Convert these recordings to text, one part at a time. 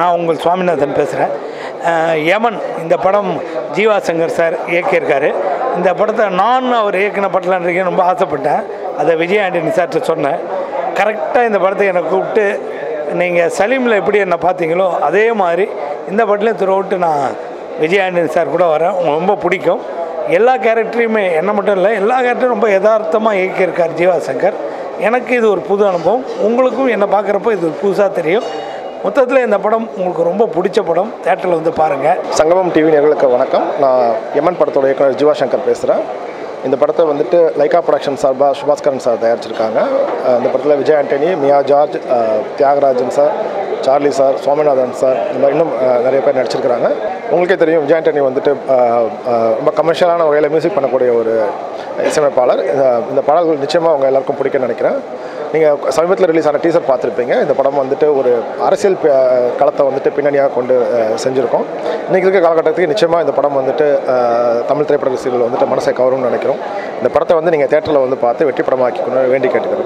நான் உங்கள் சுவாமிநாதன் பேசுகிறேன் யமன் இந்த படம் ஜீவா சங்கர் சார் இயக்கியிருக்காரு இந்த படத்தை நான் அவர் இயக்கின படலான்றீங்க ரொம்ப ஆசைப்பட்டேன் அதை விஜய் ஆண்டனி சார்கிட்ட சொன்னேன் கரெக்டாக இந்த படத்தை என்னை கூப்பிட்டு நீங்கள் சலீமில் எப்படி என்னை பார்த்தீங்களோ அதே மாதிரி இந்த படத்துலையும் த்ரூ நான் விஜய் ஆண்டனி சார் கூட வரேன் உங்களுக்கு ரொம்ப பிடிக்கும் எல்லா கேரக்டரையுமே என்ன மட்டும் இல்லை எல்லா கேரக்டரும் ரொம்ப யதார்த்தமாக இயக்கியிருக்கார் ஜீவா சங்கர் எனக்கு இது ஒரு புது அனுபவம் உங்களுக்கும் என்னை பார்க்குறப்போ இது புதுசாக தெரியும் மொத்தத்தில் இந்த படம் உங்களுக்கு ரொம்ப பிடிச்ச படம் தேட்டரில் வந்து பாருங்கள் சங்கமம் டிவி நேர்களுக்கு வணக்கம் நான் எமன் படத்தோட இயக்குனர் ஜீவா சங்கர் பேசுகிறேன் இந்த படத்தை வந்துட்டு லைகா ப்ரொடக்ஷன் சார்பாக சுபாஸ்கரன் சார் தயாரிச்சிருக்காங்க அஹ் இந்த படத்தில் விஜய் ஆண்டனி மியா ஜார்ஜ் அஹ் Thiagarajan sir Charle sir Swaminathan sir இந்த மாதிரி இன்னும் அஹ், நிறைய பேர் நடிச்சிருக்கிறாங்க உங்களுக்கே தெரியும் விஜய் ஆண்டனி வந்துட்டு அஹ், அஹ், ரொம்ப கமர்ஷியலான வகையில் மியூசிக் பண்ணக்கூடிய ஒரு இசையமைப்பாளர் இந்த- இந்த பாடல்கள் நிச்சயமாக அவங்க எல்லாருக்கும் பிடிக்கும்னு நினைக்கிறேன் நீங்கள் சமீபத்தில் ரிலீஸ் ஆன டீசர் பார்த்துருப்பீங்க இந்த படம் வந்துட்டு ஒரு அரசியல் ப- களத்தை வந்துட்டு பின்னணியாக கொண்டு அஹ், செஞ்சுருக்கோம் இன்றைக்கி இருக்க காலகட்டத்துக்கு நிச்சயமாக இந்த படம் வந்துட்டு அஹ், தமிழ் திரைப்பட ரசிகர்கள் வந்துட்டு மனசை கவரும்னு நினைக்கிறோம் இந்த படத்தை வந்து நீங்கள் தேட்டரில் வந்து பார்த்து வெற்றி படமாக்கிக்கணும் வேண்டி கேட்டுக்கிறோம்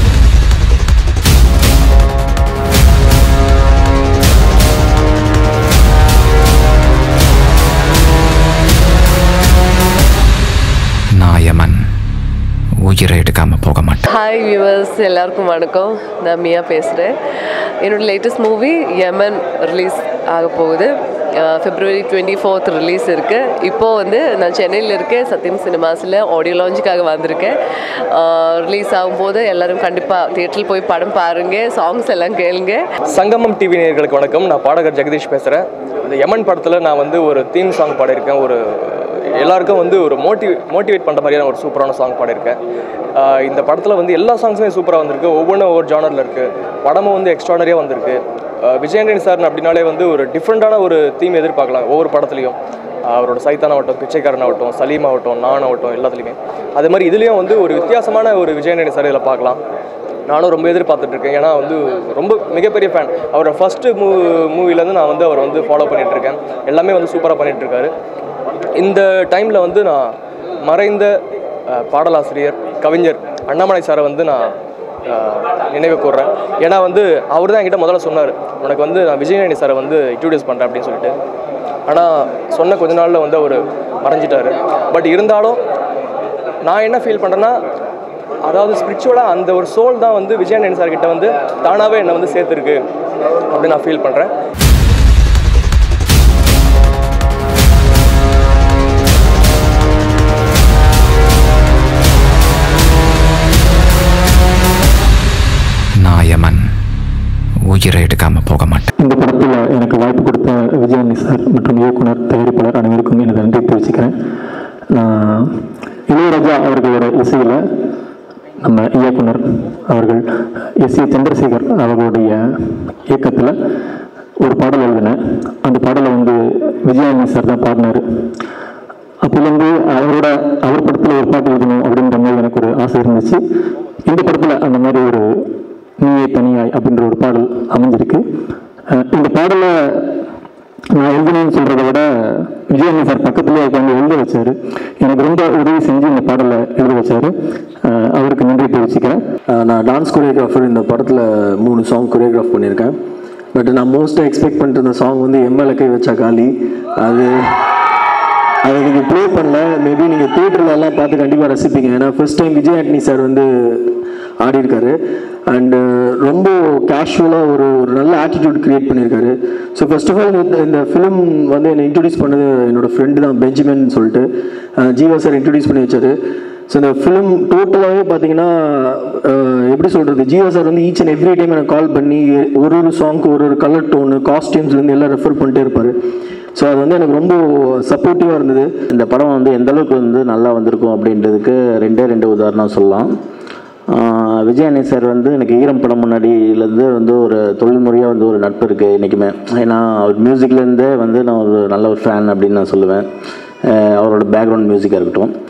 நாயமன் உயிரை எடுக்காம போக மாட்டேன் ஹாய் வியூவர்ஸ் எல்லாருக்கும் வணக்கம் நான் மியா பேசுகிறேன் என்னோட லேட்டஸ்ட் மூவி யமன் ரிலீஸ் ஆக போகுது பிப்ரவரி டுவெண்ட்டி ஃபோர்த் ரிலீஸ் இருக்குது இப்போது வந்து நான் சென்னையில் இருக்கேன் சத்யம் சினிமாஸில் ஆடியோ லான்ச்சுக்காக வந்திருக்கேன் ரிலீஸ் ஆகும்போது எல்லோரும் கண்டிப்பாக தியேட்டரில் போய் படம் பாருங்கள் சாங்ஸ் எல்லாம் கேளுங்க சங்கமம் டிவி நேயர்களுக்கு வணக்கம் நான் பாடகர் ஜெகதீஷ் பேசுகிறேன் இந்த யமன் படத்தில் நான் வந்து ஒரு தீம் சாங் பாடியிருக்கேன் ஒரு எல்லாருக்கும் வந்து ஒரு மோட்டிவ் மோட்டிவேட் பண்ணுற மாதிரியான ஒரு சூப்பரான சாங் பாடியிருக்கேன் ஆஹ் இந்த படத்தில் வந்து எல்லா சாங்ஸுமே சூப்பராக வந்திருக்கு ஒவ்வொன்றும் ஒவ்வொரு ஜானரில் இருக்குது படமும் வந்து எக்ஸ்ட்ரானரியாக வந்திருக்கு ஆஹ் விஜயாண்டனி சார் அப்படின்னாலே வந்து ஒரு டிஃப்ரெண்ட்டான ஒரு தீம் எதிர்பார்க்கலாம் ஒவ்வொரு படத்துலையும் அவரோட சைத்தான் ஆகட்டும் பிச்சைக்காரன் ஆகட்டும் சலீம் ஆகட்டும் நான் ஆகட்டும் எல்லாத்துலேயுமே அதே மாதிரி இதுலேயும் வந்து ஒரு வித்தியாசமான ஒரு விஜயாண்டனி சார் இதில் பார்க்கலாம் நானும் ரொம்ப எதிர்பார்த்துட்டு இருக்கேன் ஏன்னா வந்து ரொம்ப மிகப்பெரிய ஃபேன் அவரோட ஃபஸ்ட்டு மூ மூவிலேருந்து நான் வந்து அவர் வந்து ஃபாலோ பண்ணிட்டு இருக்கேன் எல்லாமே வந்து சூப்பராக பண்ணிட்டு இருக்காரு இந்த டைமில் வந்து நான் மறைந்த அஹ், பாடலாசிரியர் கவிஞர் அண்ணாமலை சாரை வந்து நான் அஹ், நினைவு கூர்றேன் ஏன்னா வந்து அவர் தான் என்கிட்ட முதல்ல சொன்னார் உனக்கு வந்து நான் விஜயநாயணி சாரை வந்து இன்ட்ரடியூஸ் பண்ணுறேன் அப்படின்னு சொல்லிட்டு ஆனால் சொன்ன கொஞ்ச நாளில் வந்து அவர் மறைஞ்சிட்டாரு பட் இருந்தாலும் நான் என்ன ஃபீல் பண்ணுறேன்னா அதாவது ஸ்பிரிச்சுவலாக அந்த ஒரு சோல் தான் வந்து விஜயநாயன் சார் கிட்ட வந்து தானாகவே என்னை வந்து சேர்த்துருக்கு அப்படின்னு நான் ஃபீல் பண்ணுறேன் நாயமன் உயிரை எடுக்காம போக மாட்டேன் இந்த படத்தில் எனக்கு வாய்ப்பு கொடுத்த விஜயனி சார் மற்றும் இயக்குனர் தயாரிப்பாளர் அனைவருக்கும் எனது நன்றி தெரிவிச்சுக்கிறேன் நான் இளையராஜா அவர்களோட இசையில் நம்ம இயக்குனர் அவர்கள் எஸ் ஏ சந்திரசேகர் அவர்களுடைய இயக்கத்தில் ஒரு பாடல் எழுதினேன் அந்த பாடலை வந்து விஜயானி சார் தான் பாடினார் அப்போலேருந்து அவரோட அவர் படத்தில் ஒரு பாட்டு எழுதணும் அப்படின்ற மாதிரி எனக்கு ஒரு ஆசை இருந்துச்சு இந்த படத்தில் அந்த மாதிரி ஒரு நீயே தனியாய் அப்படின்ற ஒரு பாடல் அமைஞ்சிருக்கு அஹ் இந்த பாடலை நான் எழுதணும்னு சொல்கிறத விட விஜயன் சார் பக்கத்துலேயே உட்காந்து எழுத வச்சார் எனக்கு ரொம்ப உதவி செஞ்சு இந்த பாடலை எழுத வச்சார் அஹ் அவருக்கு நன்றி தெரிவிச்சுக்கிறேன் ஆஹ் நான் டான்ஸ் கொரியோகிராஃபர் இந்த படத்தில் மூணு சாங் கொரியோகிராஃப் பண்ணியிருக்கேன் பட் நான் மோஸ்ட்டாக எக்ஸ்பெக்ட் பண்ணிட்டு இருந்த சாங் வந்து எம்எல்ஏ கை வச்சா காலி அது அதை நீங்கள் ப்ளே பண்ணல மேபி நீங்கள் தியேட்டரில் எல்லாம் பார்த்து கண்டிப்பாக ரசிப்பீங்க ஏன்னா first time Vijay Antony sir வந்து ஆடியிருக்காரு அண்டு ரொம்ப கேஷுவலாக ஒரு ஒரு நல்ல ஆட்டிடியூட் க்ரியேட் பண்ணியிருக்காரு ஸோ ஃபர்ஸ்ட் ஆஃப் ஆல் இந்த இந்த ஃபிலிம் வந்து என்னை இன்ட்ரடியூஸ் பண்ணது என்னோட ஃப்ரெண்டு தான் பெஞ்சமின் சொல்லிட்டு அஹ் ஜீவா சார் இன்ட்ரடியூஸ் பண்ணி வச்சாரு ஸோ இந்த ஃபிலிம் டோட்டலாகவே பார்த்தீங்கன்னா அஹ் எப்படி சொல்கிறது ஜீவா சார் வந்து ஈச் அண்ட் எவ்ரி டைம் எனக்கு கால் பண்ணி ஒரு ஒரு சாங்க்கு ஒரு ஒரு கலர் டோனு காஸ்டியூம்ஸ்லேருந்து எல்லாம் ரெஃபர் பண்ணிட்டே இருப்பார் ஸோ அது வந்து எனக்கு ரொம்ப சப்போர்ட்டிவாக இருந்தது இந்த படம் வந்து எந்த அளவுக்கு வந்து நல்லா வந்திருக்கும் அப்படின்றதுக்கு ரெண்டே ரெண்டு உதாரணம் சொல்லலாம் ஆஹ் விஜயானி சார் வந்து எனக்கு ஈரம் படம் முன்னாடியிலேருந்து வந்து ஒரு தொழில்முறையாக வந்து ஒரு நட்பு இருக்குது இன்றைக்குமே ஏன்னா அவர் மியூசிக்லேருந்தே வந்து நான் ஒரு நல்ல ஒரு ஃபேன் அப்படின்னு நான் சொல்லுவேன் ஆஹ் அவரோட பேக்ரவுண்ட் மியூசிக்காக இருக்கட்டும்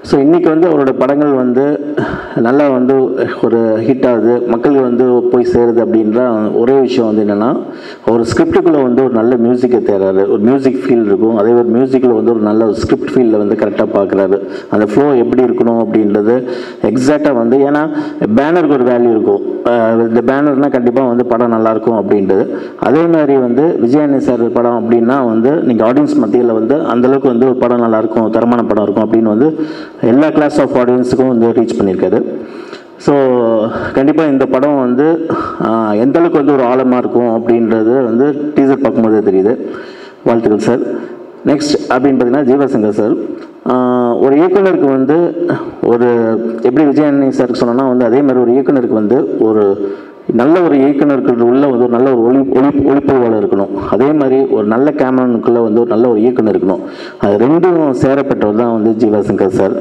ஸோ இன்றைக்கி வந்து அவரோட படங்கள் வந்து நல்லா வந்து ஒரு ஹிட் ஆகுது மக்களுக்கு வந்து போய் சேருது அப்படின்ற ஒரே விஷயம் வந்து என்னென்னா ஒரு ஸ்கிரிப்டுக்குள்ளே வந்து ஒரு நல்ல மியூசிக்கை தேர்றாரு ஒரு மியூசிக் ஃபீல் இருக்கும் அதே ஒரு மியூசிக்கில் வந்து ஒரு நல்ல ஒரு ஸ்கிரிப்ட் ஃபீலில் வந்து கரெக்டாக பார்க்குறாரு அந்த ஃப்ளோ எப்படி இருக்கணும் அப்படின்றது எக்ஸாக்டாக வந்து ஏன்னா பேனருக்கு ஒரு வேல்யூ இருக்கும் அஹ் இந்த பேனர்னால் கண்டிப்பாக வந்து படம் நல்லாயிருக்கும் அப்படின்றது அதே மாதிரி வந்து விஜயானி சார் படம் அப்படின்னா வந்து நீங்கள் ஆடியன்ஸ் மத்தியில் வந்து அந்தளவுக்கு வந்து ஒரு படம் நல்லாயிருக்கும் தரமான படம் இருக்கும் அப்படின்னு வந்து எல்லா கிளாஸ் ஆஃப் ஆடியன்ஸுக்கும் வந்து ரீச் பண்ணியிருக்காரு ஸோ கண்டிப்பாக இந்த படம் வந்து ஆஹ், எந்த அளவுக்கு வந்து ஒரு ஆழமாக இருக்கும் அப்படின்றது வந்து டீசர் பார்க்கும்போதே தெரியுது வாழ்த்துக்கள் சார் நெக்ஸ்ட் அப்படின்னு பார்த்தீங்கன்னா ஜீவசங்கர் சார் ஆஹ், ஒரு இயக்குனருக்கு வந்து ஒரு எப்படி விஜயானி சாருக்கு சொன்னோன்னா வந்து அதே மாதிரி ஒரு இயக்குனருக்கு வந்து ஒரு நல்ல ஒரு இயக்குனருக்கு உள்ள வந்து ஒரு நல்ல ஒரு ஒளி ஒளி ஒளிப்பதிவாளர் இருக்கணும் அதே மாதிரி ஒரு நல்ல கேமரானுக்குள்ளே வந்து ஒரு நல்ல ஒரு இயக்குனர் இருக்கணும் அது ரெண்டும் சேரப்பட்டவர் தான் வந்து ஜீவாசங்கர் சார்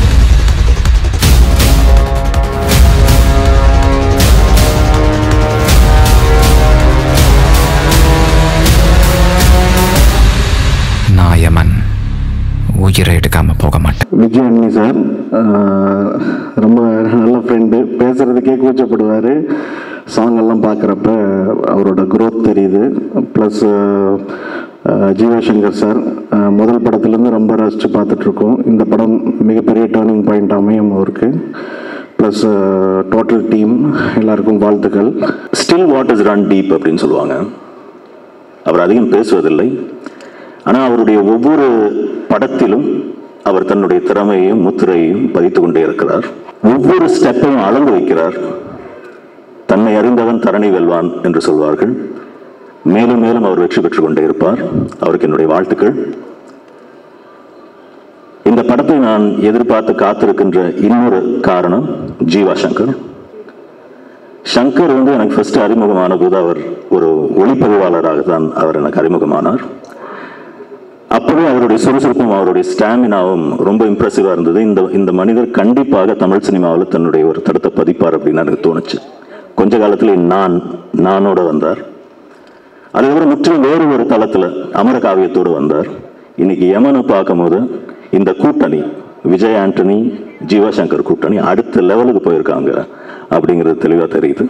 நான் யமன் உயிரை எடுக்காம போக மாட்டேன் விஜய் அண்ணி சார் ஆஹ், ரொம்ப நல்ல ஃப்ரெண்டு பேசுகிறதுக்கே கூச்சப்படுவார் சாங் எல்லாம் பார்க்குறப்ப அவரோட growth தெரியுது ப்ளஸ் ஜீவாசங்கர் சார் ஆஹ், முதல் படத்துலேருந்து ரொம்ப ரசித்து பார்த்துட்ருக்கோம் இந்த படம் மிகப்பெரிய டேர்னிங் பாயிண்ட் அமையும் அவருக்கு ப்ளஸ் டோட்டல் டீம் எல்லாருக்கும் வாழ்த்துக்கள் still waters run deep அப்படின்னு சொல்லுவாங்க அவர் அதிகம் பேசுவதில்லை ஆனால் அவருடைய ஒவ்வொரு படத்திலும் அவர் தன்னுடைய திறமையையும் முத்திரையையும் பதித்து கொண்டே இருக்கிறார் ஒவ்வொரு ஸ்டெப்பையும் அளந்து வைக்கிறார் தன்னை அறிந்தவன் தரணி வெல்வான் என்று சொல்வார்கள் மேலும் மேலும் அவர் வெற்றி பெற்றுக் கொண்டே இருப்பார் அவருக்கு என்னுடைய வாழ்த்துக்கள் இந்த படத்தை நான் எதிர்பார்த்து காத்திருக்கின்ற இன்னொரு காரணம் ஜீவா சங்கர் சங்கர் வந்து எனக்கு ஃபர்ஸ்ட் அறிமுகமான போது அவர் ஒரு ஒளிப்பதிவாளராக தான் அவர் எனக்கு அறிமுகமானார் அப்பவே அவருடைய சுறுசுறுப்பும் அவருடைய ஸ்டாமினாவும் ரொம்ப இம்ப்ரெசிவாக இருந்தது இந்த இந்த மனிதர் கண்டிப்பாக தமிழ் சினிமாவில் தன்னுடைய ஒரு தடத்தை பதிப்பார் அப்படின்னு எனக்கு தோணுச்சு கொஞ்ச காலத்துல நான் நானோட வந்தார் அதுக்கப்புறம் முற்றிலும் வேறு ஒரு தளத்தில் அமர காவியத்தோடு வந்தார் இன்னைக்கு யமனை பார்க்கும்போது இந்த கூட்டணி விஜய் ஆண்டனி ஜீவாசங்கர் கூட்டணி அடுத்த லெவலுக்கு போயிருக்காங்க அப்படிங்கிறது தெளிவாக தெரியுது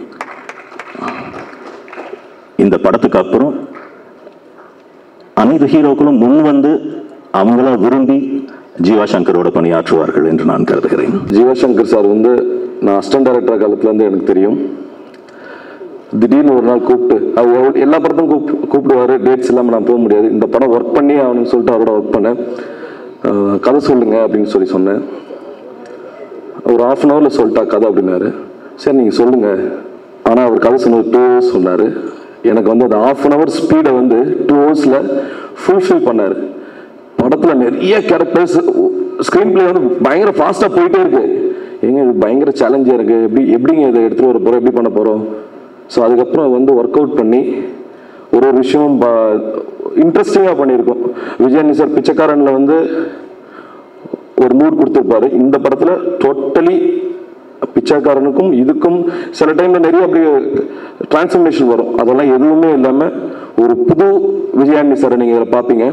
இந்த படத்துக்கு அப்புறம் அனைத்து ஹீரோக்களும் முன் வந்து அவங்களா விரும்பி ஜீவாசங்கரோட பணியாற்றுவார்கள் என்று நான் கருதுகிறேன் ஜீவாசங்கர் சார் வந்து நான் அசிஸ்டன்ட் டைரக்டர் காலத்துலேருந்து எனக்கு தெரியும் திடீர்னு ஒரு நாள் கூப்பிட்டு அவர் எவ்வளவு- எல்லா படத்தும் கூப் கூப்பிடுவார் டேட்ஸ் இல்லாமல் நான் போக முடியாது இந்த படம் ஒர்க் பண்ணி அவனுக்கு சொல்லிட்டு அவரோட ஒர்க் பண்ணேன் அஹ், கதை சொல்லுங்க அப்படின்னு சொல்லி சொன்னேன் ஒரு ஆஃப் அன் ஹவரில் சொல்லிட்டா கதை அப்படின்னாரு சரி நீங்கள் சொல்லுங்கள் ஆனால் அவர் கதை சொன்னது டூ ஹவர்ஸ் சொன்னார் எனக்கு வந்து அந்த ஆஃப் அன் ஹவர் ஸ்பீடை வந்து டூ ஹவர்ஸில் ஃபுல்ஃபில் பண்ணார் படத்தில் நிறைய கேரக்டர்ஸ் ஸ்க்ரீன் பிளே வந்து பயங்கர ஃபாஸ்ட்டாக போயிட்டே இருக்கு ஏங்க இது பயங்கர சேலஞ்சாக இருக்குது எப்படி எப்படிங்க இதை எடுத்துகிட்டு வர போகிறோம் எப்படி பண்ண போகிறோம் ஸோ அதுக்கப்புறம் வந்து ஒர்க் அவுட் பண்ணி ஒரு ஒரு விஷயமும் இன்ட்ரெஸ்டிங்காக பண்ணியிருக்கோம் விஜயனி சார் பிச்சைக்காரனில் வந்து ஒரு மூட் கொடுத்துருப்பாரு இந்த படத்துல டோட்டலி பிச்சைக்காரனுக்கும் இதுக்கும் சில டைம்ல நிறைய அப்படி டிரான்ஸ்ஃபர்மேஷன் வரும் அதெல்லாம் எதுவுமே இல்லாம ஒரு புது விஜயாண்டி சாரை நீங்க இதில் பார்ப்பீங்க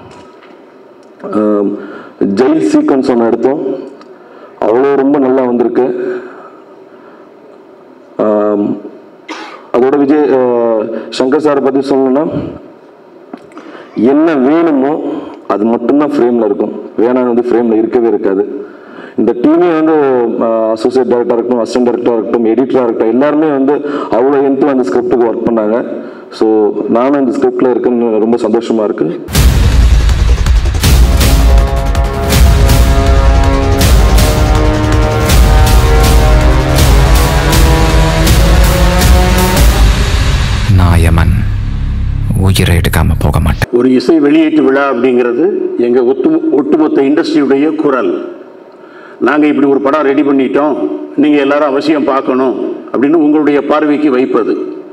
ஆம், ஜெயில் சீக்வன்ஸ் ஒன்று எடுத்தோம் அவ்வளோ ரொம்ப நல்லா வந்திருக்கு ஆம், அதோட விஜய் ஆ, சங்கர் சாரை பற்றி சொல்லணும்னா என்ன வேணுமோ அது மட்டும்தான் ஃப்ரேமில் இருக்கும் வேணாம் வந்து ஃப்ரேமில் இருக்கவே இருக்காது இந்த டீமே வந்து அசோசியேட் டைரக்டராக இருக்கட்டும் அசிஸ்டன்ட் டைரக்டராக இருக்கட்டும் எடிட்டராக இருக்கட்டும் எல்லாருமே வந்து அவ்வளோ எந்த அந்த ஸ்கிரிப்டுக்கு ஒர்க் பண்ணாங்க ஸோ நானும் இந்த ஸ்கிரிப்டில் இருக்குன்னு ரொம்ப சந்தோஷமாக இருக்குது நான் யமன் உயிரை எடுக்காம போக மாட்டேன் ஒரு இசை வெளியீட்டு விழா அப்படிங்கிறது எங்கள் ஒட்டு ஒட்டுமொத்த இண்டஸ்ட்ரியுடைய குரல் நாங்கள் இப்படி ஒரு படம் ரெடி பண்ணிட்டோம் நீங்கள் எல்லாரும் அவசியம் பார்க்கணும் அப்படின்னு உங்களுடைய பார்வைக்கு வைப்பது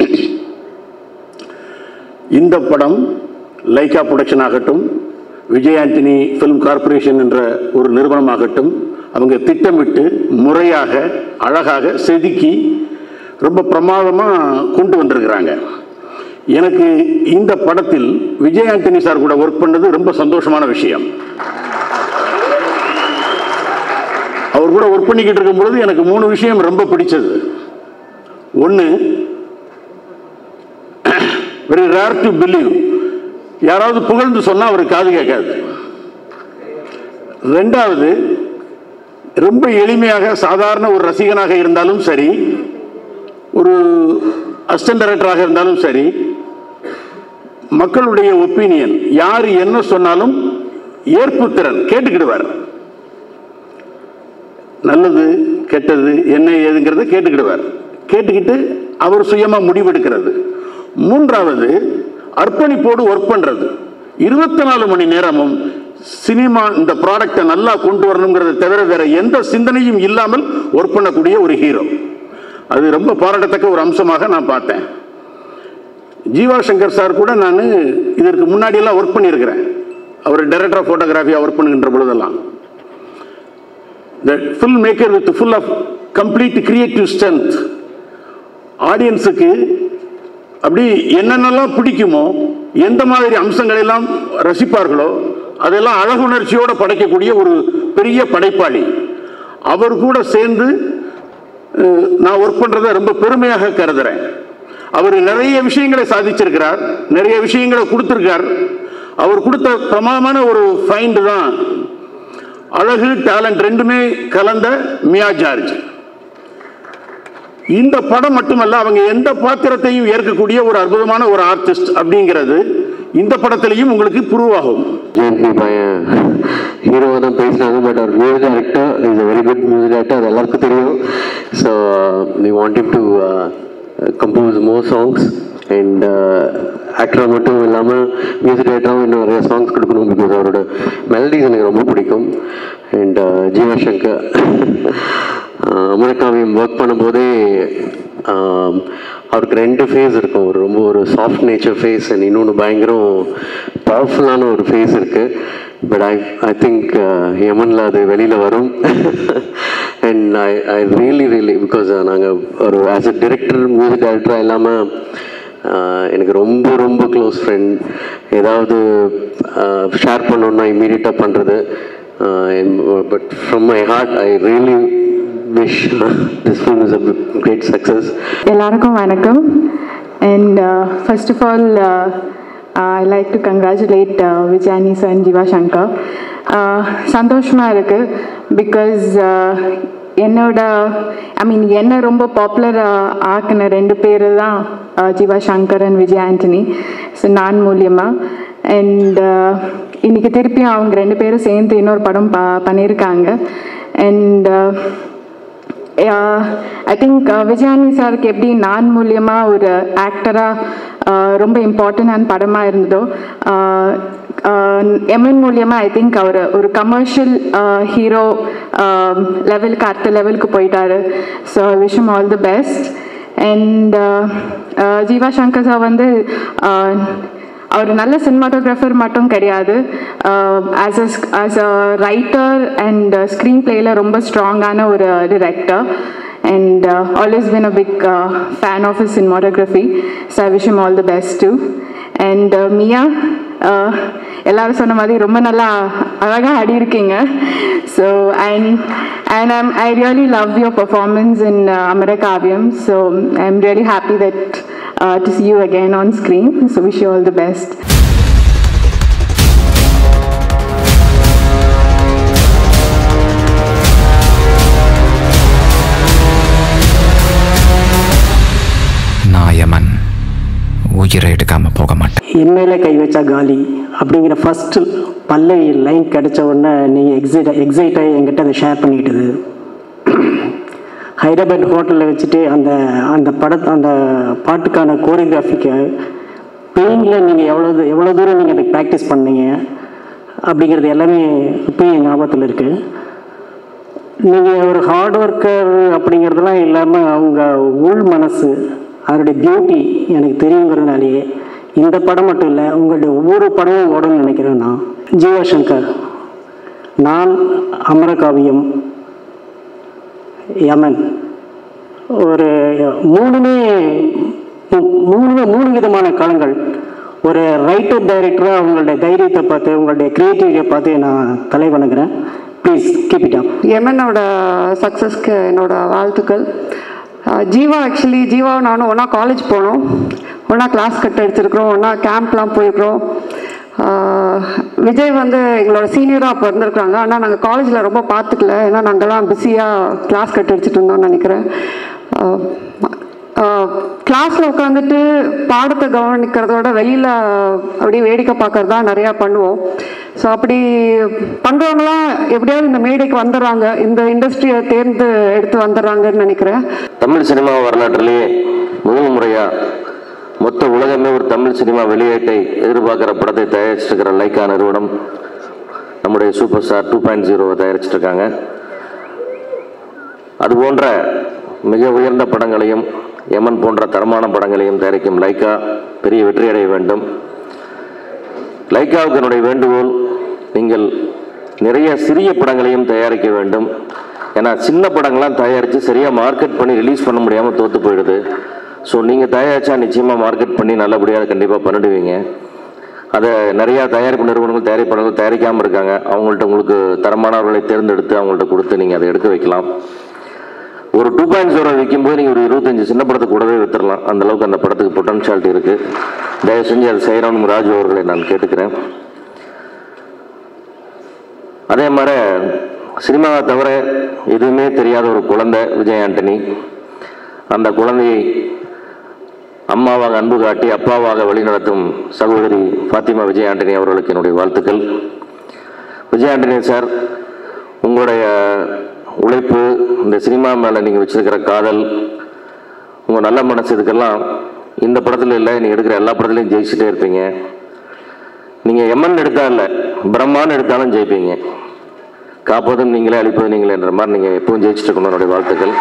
இந்த படம் லைக்கா ப்ரொடக்ஷன் ஆகட்டும் விஜய் ஆண்டனி ஃபிலிம் கார்ப்பரேஷன் என்ற ஒரு நிறுவனமாகட்டும் அவங்க திட்டமிட்டு முறையாக அழகாக செதுக்கி ரொம்ப பிரமாதமாக கொண்டு வந்திருக்கிறாங்க எனக்கு இந்த படத்தில் விஜய் ஆண்டனி சார் கூட ஒர்க் பண்ணது ரொம்ப சந்தோஷமான விஷயம் அவர் கூட ஒர்க் பண்ணிக்கிட்டு இருக்கும் பொழுது எனக்கு மூணு விஷயம் ரொம்ப பிடிச்சது ஒன்று வெரி ரேர் டு பிலீவ் யாராவது புகழ்ந்து சொன்னால் அவருக்கு காது கேட்காது ரெண்டாவது ரொம்ப எளிமையாக சாதாரண ஒரு ரசிகனாக இருந்தாலும் சரி ஒரு அசிஸ்டன்ட் டைரக்டராக இருந்தாலும் சரி மக்களுடைய ஒப்பீனியன் யார் என்ன சொன்னாலும் ஏற்புத்திறன் கேட்டுக்கிடுவார் நல்லது கெட்டது என்ன ஏதுங்கிறத கேட்டுக்கிடுவார் கேட்டுக்கிட்டு அவர் சுயமா முடிவெடுக்கிறது மூன்றாவது அர்ப்பணிப்போடு ஒர்க் பண்றது இருபத்தி நாலு மணி நேரமும் சினிமா இந்த ப்ராடக்டை நல்லா கொண்டு வரணுங்கிறத தவிர வேற எந்த சிந்தனையும் இல்லாமல் ஒர்க் பண்ணக்கூடிய ஒரு ஹீரோ அது ரொம்ப பாராட்டத்தக்க ஒரு அம்சமாக நான் பார்த்தேன் ஜீவா சங்கர் சார் கூட நான் இதற்கு முன்னாடியெல்லாம் ஒர்க் பண்ணியிருக்கிறேன் அவர் டைரக்டர் ஆஃப் ஃபோட்டோகிராஃபியாக ஒர்க் பண்ணுகின்ற பொழுதெல்லாம் the filmmaker with full of complete creative strength ஆடியன்ஸுக்கு அப்படி என்னென்னலாம் பிடிக்குமோ எந்த மாதிரி அம்சங்கள் எல்லாம் ரசிப்பார்களோ அதெல்லாம் அழகுணர்ச்சியோட படைக்கக்கூடிய ஒரு பெரிய படைப்பாளி அவர் கூட சேர்ந்து அஹ், நான் ஒர்க் பண்றதை ரொம்ப பெருமையாக கருதுறேன் அவர் நிறைய விஷயங்களை சாதிச்சிருக்கிறார் நிறைய விஷயங்களை கொடுத்திருக்கார் அவர் கொடுத்த பிரமாதமான ஒரு ஃபைண்ட் தான் அழகு டேலண்ட் ரெண்டுமே கலந்த மியா ஜார்ஜ் இந்த படம் மட்டுமல்ல அவங்க எந்த பாத்திரத்தையும் ஏற்கக்கூடிய ஒரு அற்புதமான ஒரு ஆர்டிஸ்ட் அப்படிங்கிறது இந்த படத்திலையும் உங்களுக்கு ப்ரூவ் ஆகும் ஜெயந்தி பையன் ஹீரோவாக தான் பேசினாங்க பட் அவர் music director is a very good music director அது எல்லாருக்கும் தெரியும் so we want him to compose more songs and ஆக்டராக மட்டும் இல்லாமல் மியூசிக் டைரக்டராகவும் இன்னும் நிறைய சாங்ஸ் கொடுக்கணும் பிகாஸ் அவரோட மெலடிஸ் எனக்கு ரொம்ப பிடிக்கும் அண்ட் ஜீவா சங்கர் அமரகாவியம் ஒர்க் பண்ணும்போதே ஆம், அவருக்கு ரெண்டு ஃபேஸ் இருக்கும் ஒரு ரொம்ப ஒரு சாஃப்ட் நேச்சர் ஃபேஸ் அண்ட் இன்னொன்று பயங்கரம் பவர்ஃபுல்லான ஒரு ஃபேஸ் இருக்குது பட் ஐ ஐ திங்க் யமனில் அது வெளியில் வரும் and I I really really because நாங்கள் ஒரு ஆஸ் அ டிரெக்டர் மியூசிக் டைரக்டராக இல்லாமல் எனக்கு ரொம்ப ரொம்ப க்ளோஸ் ஃப்ரெண்ட் ஏதாவது ஷேர் பண்ணணுன்னா இம்மீடியட்டாக பண்ணுறது but from my heart I really wish this film is a great success எல்லாருக்கும் வணக்கம் and first of all I like to congratulate Vijayani sir and Jeeva Shankar சந்தோஷமாக இருக்குது பிகாஸ் என்னோட ஐ மீன் என்ன ரொம்ப பாப்புலர் ஆக்கின ரெண்டு பேர் தான் uh, Jeeva Shankar and Vijay Antony so நான் மூலியமாக அண்ட் இன்னைக்கு திருப்பி அவங்க ரெண்டு பேரும் சேர்ந்து இன்னொரு படம் ப பண்ணியிருக்காங்க அண்ட் ஐ திங்க் விஜயானி சாருக்கு எப்படி நான் மூலியமாக ஒரு ஆக்டராக ரொம்ப இம்பார்ட்டண்டான படமாக இருந்ததோ எம்என் மூலியமாக ஐ திங்க் அவர் ஒரு கமர்ஷியல் ஹீரோ லெவலுக்கு அடுத்த லெவலுக்கு போயிட்டாரு so wish them all the best and Jeeva Shankar sir வந்து uh, அவர் நல்ல சினிமாட்டோகிராஃபர் மட்டும் கிடையாது as a as a writer and screen பிளேயில் ரொம்ப ஸ்ட்ராங்கான ஒரு director and always been a big fan of his cinematography so I wish all the best to and Mia எல்லாரும் சொன்ன மாதிரி ரொம்ப நல்லா அழகாக ஆடியிருக்கீங்க so and and I'm I really love your performance in Amarakaaviyam so I am really happy that uh, to see you again on screen. So wish you all the best. நான் யமன் உயிரை எடுக்காம போக மாட்டேன் என் மேலே கை வச்சா காலி அப்படிங்கிற ஃபஸ்ட்டு பல்லை லைன் கிடைச்ச உடனே நீங்கள் எக்ஸைட் எக்ஸைட் ஆகி என்கிட்ட அதை ஷேர் பண்ணிக்கிட்டது ஹைதராபாத் ஹோட்டலில் வச்சுட்டு அந்த அந்த பட அந்த பாட்டுக்கான கோரியோகிராஃபிக்கு பெயினில் நீங்கள் எவ்வளோ தூ- எவ்வளோ தூரம் நீங்கள் அதை ப்ராக்டிஸ் பண்ணீங்க அப்படிங்கிறது எல்லாமே இப்போயும் என் ஞாபகத்தில் இருக்குது நீங்கள் ஒரு ஹார்ட் ஒர்க்கர் அப்படிங்கிறதெல்லாம் இல்லாமல் அவங்க உள் மனசு அதனுடைய பியூட்டி எனக்கு தெரியுங்கிறதுனாலேயே இந்த படம் மட்டும் இல்லை உங்களுடைய ஒவ்வொரு படமும் ஓடணும்னு நினைக்கிறேன் நான் ஜீவா சங்கர் நான் அமரகாவியம் யமன் ஒரு மூணுமே மூ- மூணுமே மூணு விதமான காலங்கள் ஒரு ரைட்டர் டைரக்டராக அவங்களுடைய தைரியத்தை பார்த்து உங்களுடைய கிரியேட்டிவிட்டியை பார்த்து நான் தலை வணங்குறேன் please please keep it up எமனோட சக்ஸஸ்க்கு என்னோட வாழ்த்துக்கள் அஹ் ஜீவா ஆக்சுவலி ஜீவா நானும் ஒன்றா காலேஜ் போனோம் ஒன்றா கிளாஸ் கட் எடுத்திருக்கிறோம் ஒன்றா கேம்ப்லாம் போயிருக்கிறோம் அஹ் விஜய் வந்து எங்களோட சீனியராக அப்போ இருந்திருக்காங்க ஆனால் நாங்கள் காலேஜில் ரொம்ப பார்த்துக்கல ஏன்னா நாங்கள்லாம் பிஸியாக கிளாஸ் கட் அடிச்சிட்டு இருந்தோம்னு நினைக்கிறேன் கிளாஸில் உட்காந்துட்டு பாடத்தை கவனிக்கிறதோட வெளியில் அப்படியே வேடிக்கை பார்க்கறது தான் நிறையா பண்ணுவோம் ஸோ அப்படி பண்ணுறவங்களாம் எப்படியாவது இந்த மேடைக்கு வந்துடுறாங்க இந்த இண்டஸ்ட்ரியை தேர்ந்து எடுத்து வந்துடுறாங்கன்னு நினைக்கிறேன் தமிழ் சினிமா வரலாற்றிலேயே முதல் முறையா மொத்த உலகமே ஒரு தமிழ் சினிமா வெளியீட்டை எதிர்பார்க்குற படத்தை தயாரிச்சிருக்கிற லைக்கா நிறுவனம் நம்முடைய சூப்பர் ஸ்டார் டூ பாயிண்ட் ஜீரோவை தயாரிச்சிருக்காங்க அது போன்ற மிக உயர்ந்த படங்களையும் எமன் போன்ற தரமான படங்களையும் தயாரிக்கும் லைக்கா பெரிய வெற்றி அடைய வேண்டும் லைக்காவுக்கு என்னுடைய வேண்டுகோள் நீங்கள் நிறைய சிறிய படங்களையும் தயாரிக்க வேண்டும் ஏன்னா சின்ன படங்கள்லாம் தயாரித்து சரியாக மார்க்கெட் பண்ணி ரிலீஸ் பண்ண முடியாமல் தோற்று போயிடுது ஸோ நீங்கள் தயாரித்தா நிச்சயமாக மார்க்கெட் பண்ணி நல்லபடியாக கண்டிப்பாக பண்ணிடுவீங்க அதை நிறையா தயாரிப்பு நிறுவனங்கள் தயாரிப்பாளர்கள் தயாரிக்காமல் இருக்காங்க அவங்கள்ட்ட உங்களுக்கு தரமானவர்களை தேர்ந்தெடுத்து அவங்கள்ட்ட கொடுத்து நீங்கள் அதை எடுக்க வைக்கலாம் ஒரு டூ பாயிண்ட் ஜீரோ விற்கும்போது நீங்கள் ஒரு இருபத்தஞ்சு சின்ன படத்தை கூடவே வித்துடலாம் அந்த அளவுக்கு அந்த படத்துக்கு பொட்டன்ஷியாலிட்டி இருக்குது தயவு செஞ்சு அதை செய்யணும் ராஜு அவர்களை நான் கேட்டுக்கிறேன் அதே மாதிரி சினிமாவை தவிர எதுவுமே தெரியாத ஒரு குழந்தை விஜய் ஆண்டனி அந்த குழந்தையை அம்மாவாக அன்பு காட்டி அப்பாவாக வழிநடத்தும் சகோதரி ஃபாத்திமா விஜய் ஆண்டனி அவர்களுக்கு என்னுடைய வாழ்த்துக்கள் விஜய் ஆண்டனி சார் உங்களுடைய உழைப்பு இந்த சினிமா மேலே நீங்கள் வச்சிருக்கிற காதல் உங்கள் நல்ல மனசு இதுக்கெல்லாம் இந்த படத்தில் இல்லை நீங்கள் எடுக்கிற எல்லா படத்துலையும் ஜெயிச்சுட்டே இருப்பீங்க நீங்கள் எம்என் எடுத்தா இல்லை பிரம்மான்னு எடுத்தாலும் ஜெயிப்பீங்க காப்பதும் நீங்களே அழிப்பதும் நீங்களே என்ற மாதிரி நீங்கள் எப்பவும் ஜெயிச்சுட்டு இருக்கணும் என்னுடைய வாழ்த்துக்கள்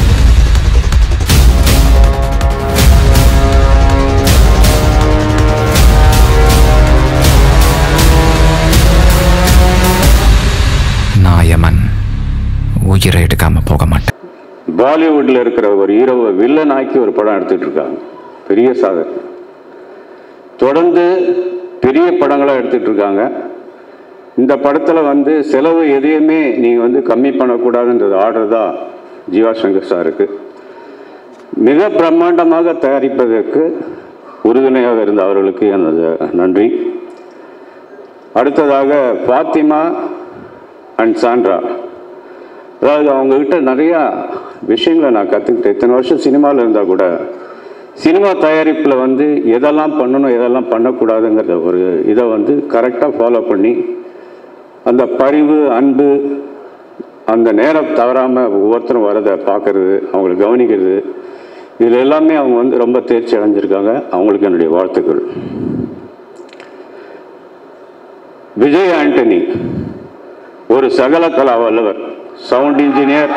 நான் யமன் உயிரை எடுக்காம போக மாட்டேன் பாலிவுட்டில் இருக்கிற ஒரு ஹீரோவை வில்லன் ஆக்கி ஒரு படம் எடுத்துட்டு இருக்காங்க பெரிய சாதனை தொடர்ந்து பெரிய படங்களாக எடுத்துட்டு இருக்காங்க இந்த படத்தில் வந்து செலவு எதையுமே நீங்கள் வந்து கம்மி பண்ணக்கூடாதுன்றது ஆர்டர் தான் ஜீவா சங்கர் சாருக்கு மிக பிரம்மாண்டமாக தயாரிப்பதற்கு உறுதுணையாக இருந்த அவர்களுக்கு எனது நன்றி அடுத்ததாக ஃபாத்திமா அண்ட் சாண்ட்ரா அதாவது அவங்கக்கிட்ட நிறையா விஷயங்களை நான் கற்றுக்கிட்டேன் இத்தனை வருஷம் சினிமாவில் இருந்தால் கூட சினிமா தயாரிப்பில் வந்து எதெல்லாம் பண்ணணும் எதெல்லாம் பண்ணக்கூடாதுங்கிற ஒரு இதை வந்து கரெக்டாக ஃபாலோ பண்ணி அந்த பரிவு அன்பு அந்த நேரம் தவறாமல் ஒவ்வொருத்தரும் வரதை பார்க்கறது அவங்களை கவனிக்கிறது இதில் எல்லாமே அவங்க வந்து ரொம்ப தேர்ச்சி அடைஞ்சிருக்காங்க அவங்களுக்கு என்னுடைய வாழ்த்துக்கள் விஜய் ஆண்டனி ஒரு சகல கலா வல்லவர் சவுண்ட் இன்ஜினியர்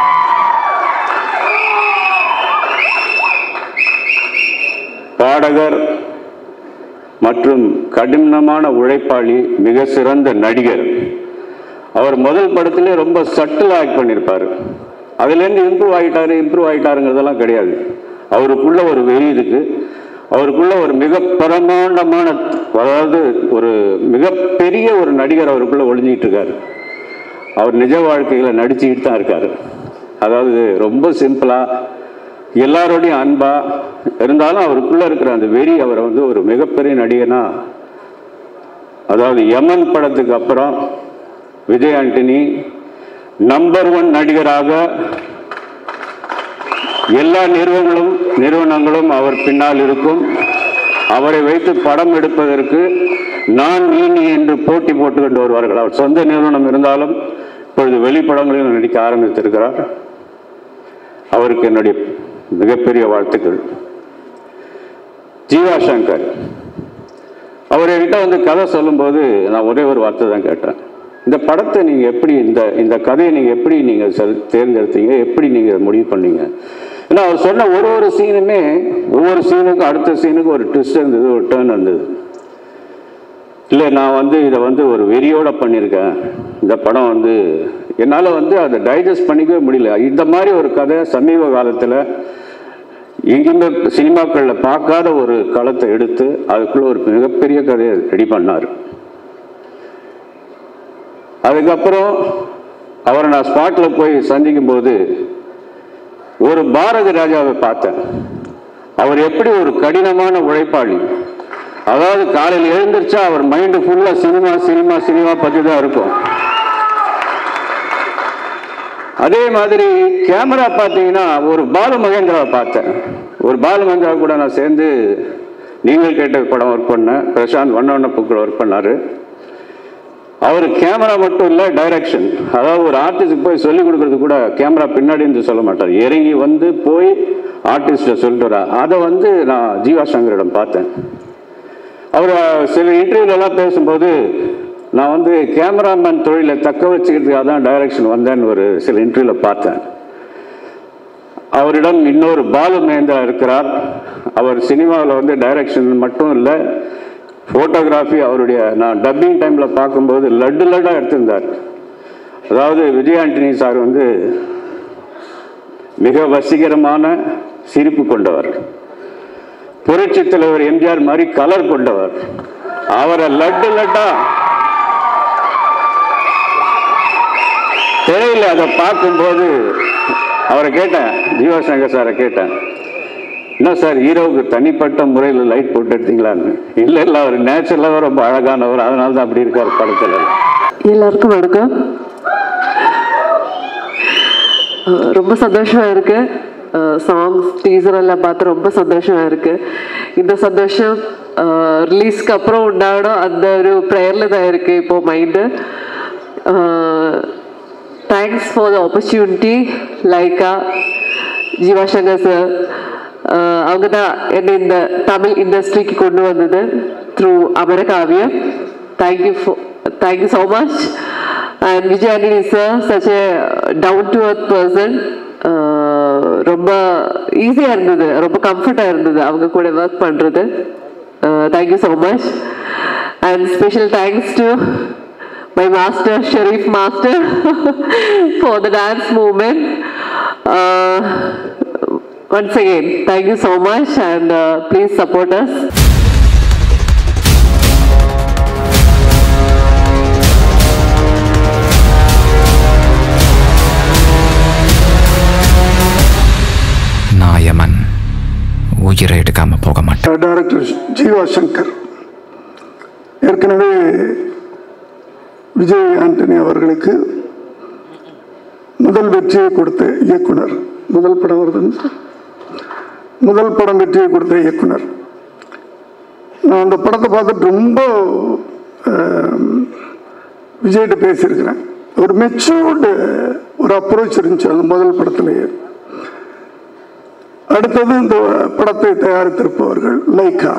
பாடகர் மற்றும் கடினமான உழைப்பாளி மிக சிறந்த நடிகர் அவர் முதல் படத்திலே ரொம்ப சட்டில் ஆக்ட் பண்ணியிருப்பார் அதுலேருந்து இம்ப்ரூவ் ஆகிட்டாரு இம்ப்ரூவ் ஆகிட்டாருங்கிறதெல்லாம் கிடையாது அவருக்குள்ள ஒரு வெறி இருக்கு அவருக்குள்ள ஒரு மிக பிரமாண்டமான அதாவது ஒரு மிகப்பெரிய ஒரு நடிகர் அவருக்குள்ள ஒளிஞ்சிக்கிட்டு இருக்காரு அவர் நிஜ வாழ்க்கையில் நடிச்சுக்கிட்டு தான் இருக்காரு அதாவது ரொம்ப சிம்பிளாக எல்லாரோடையும் அன்பா இருந்தாலும் அவருக்குள்ள இருக்கிற அந்த வெறி அவரை வந்து ஒரு மிகப்பெரிய நடிகனா அதாவது யமன் படத்துக்கு அப்புறம் விஜய் ஆண்டனி நம்பர் ஒன் நடிகராக எல்லா நிறுவனங்களும் நிறுவனங்களும் அவர் பின்னால் இருக்கும் அவரை வைத்து படம் எடுப்பதற்கு நான் நீ நீ என்று போட்டி போட்டுக்கொண்டு வருவார்கள் அவர் சொந்த நிறுவனம் இருந்தாலும் இப்பொழுது வெளிப்படங்களில் நடிக்க ஆரம்பித்திருக்கிறார் அவருக்கு என்னுடைய மிகப்பெரிய வாழ்த்துக்கள் ஜீவா சங்கர் அவர் என்கிட்ட வந்து கதை சொல்லும்போது நான் ஒரே ஒரு வார்த்தை தான் கேட்டேன் இந்த படத்தை நீங்கள் எப்படி இந்த இந்த கதையை நீங்கள் எப்படி நீங்கள் செல் தேர்ந்தெடுத்தீங்க எப்படி நீங்கள் முடிவு பண்ணீங்க ஏன்னா அவர் சொன்ன ஒரு ஒரு சீனுமே ஒவ்வொரு சீனுக்கும் அடுத்த சீனுக்கும் ஒரு ட்விஸ்ட் இருந்தது ஒரு டேர்ன் இருந்தது இல்லை நான் வந்து இதை வந்து ஒரு வெறியோட பண்ணியிருக்கேன் இந்த படம் வந்து என்னால் வந்து அதை டைஜஸ்ட் பண்ணிக்கவே முடியல இந்த மாதிரி ஒரு கதை சமீப காலத்தில் எங்கேயுமே சினிமாக்களில் பார்க்காத ஒரு களத்தை எடுத்து அதுக்குள்ள ஒரு மிகப்பெரிய கதையை ரெடி பண்ணார் அதுக்கப்புறம் அவரை நான் ஸ்பாட்டில் போய் சந்திக்கும் போது ஒரு பாரதி ராஜாவை பார்த்தேன் அவர் எப்படி ஒரு கடினமான உழைப்பாளி அதாவது காலையில் எழுந்திரிச்சா அவர் மைண்டு ஃபுல்லாக சினிமா சினிமா சினிமா பற்றி தான் இருக்கும் அதே மாதிரி கேமரா பார்த்தீங்கன்னா ஒரு பாலு மகேந்திராவை பார்த்தேன் ஒரு பாலு மகேந்திரா கூட நான் சேர்ந்து நீங்கள் கேட்ட படம் ஒர்க் பண்ணேன் பிரசாந்த் ஒன் ஒன் புக்கில் ஒர்க் பண்ணார் அவர் கேமரா மட்டும் இல்லை டைரக்ஷன் அதாவது ஒரு ஆர்டிஸ்ட்டுக்கு போய் சொல்லிக் கொடுக்கறது கூட கேமரா பின்னாடி இருந்து சொல்ல மாட்டார் இறங்கி வந்து போய் ஆர்டிஸ்ட்டை சொல்லிட்டு வரா அதை வந்து நான் ஜீவா சங்கரிடம் பார்த்தேன் அவர் சில இன்டர்வியூலலாம் பேசும்போது நான் வந்து கேமராமேன் தொழிலை தக்க வச்சுக்கிறதுக்காக தான் டைரக்ஷன் வந்தேன்னு ஒரு சில இன்டர்வியூவில் பார்த்தேன் அவரிடம் இன்னொரு பாலு மகேந்திரா இருக்கிறார் அவர் சினிமாவில் வந்து டைரக்ஷன் மட்டும் இல்லை ஃபோட்டோகிராஃபி அவருடைய நான் டப்பிங் டைமில் பார்க்கும்போது லட்டு லட்டாக எடுத்திருந்தார் அதாவது விஜய் ஆண்டனி சார் வந்து மிக வசீகரமான சிரிப்பு கொண்டவர் புரட்சி தலைவர் எம்ஜிஆர் மாதிரி கலர் கொண்டவர் அவரை லட்டு லட்டா திரையில் அதை பார்க்கும்போது அவரை கேட்டேன் ஜீவாசங்கர் சாரை கேட்டேன் என்ன சார் ஹீரோவுக்கு தனிப்பட்ட முறையில் லைட் போட்டு எடுத்தீங்களான்னு இல்லை இல்லை அவர் நேச்சுரலாக ரொம்ப அழகானவர் அதனால தான் அப்படி இருக்கார் படத்தில் எல்லாருக்கும் வணக்கம் அஹ் ரொம்ப சந்தோஷமா இருக்கு சாங்ஸ் டீசர் எல்லாம் பார்த்து ரொம்ப சந்தோஷமா இருக்கு இந்த சந்தோஷம் ரிலீஸ்க்கு அப்புறம் உண்டாடும் அந்த ஒரு ப்ரேயரில் தான் இருக்கு இப்போ mind thanks for the opportunity Lyca Jeevashankar sir அவங்க தான் என்னை இந்த தமிழ் இண்டஸ்ட்ரிக்கு கொண்டு வந்தது through Amarakaaviyam thank you thank you so much and Vijay Antony sir such a down to earth person ரொம்ப ஈஸியாக இருந்தது ரொம்ப கம்ஃபர்ட்டாக இருந்தது அவங்க கூட ஒர்க் பண்ணுறது thank you so much and special thanks to my master, Sharif Master, for the dance movement. Uh, once again, thank you so much and uh, please support us. நான் யமன் உயிரை எடுக்காம போக மாட்டேன் டைரக்டர் ஜீவா சங்கர் ஏற்கனவே விஜய் ஆண்டனி அவர்களுக்கு முதல் வெற்றியை கொடுத்த இயக்குனர் முதல் படம் வருதுன்னு சார்? முதல் படம் வெற்றியை கொடுத்த இயக்குனர் நான் அந்த படத்தை பார்த்துட்டு ரொம்ப ஆம், விஜய்கிட்ட பேசியிருக்கிறேன் ஒரு மெச்சூர்டு ஒரு அப்ரோச் இருந்துச்சு அந்த முதல் படத்திலேயே அடுத்தது இந்த படத்தை தயாரித்திருப்பவர்கள் லைக்கா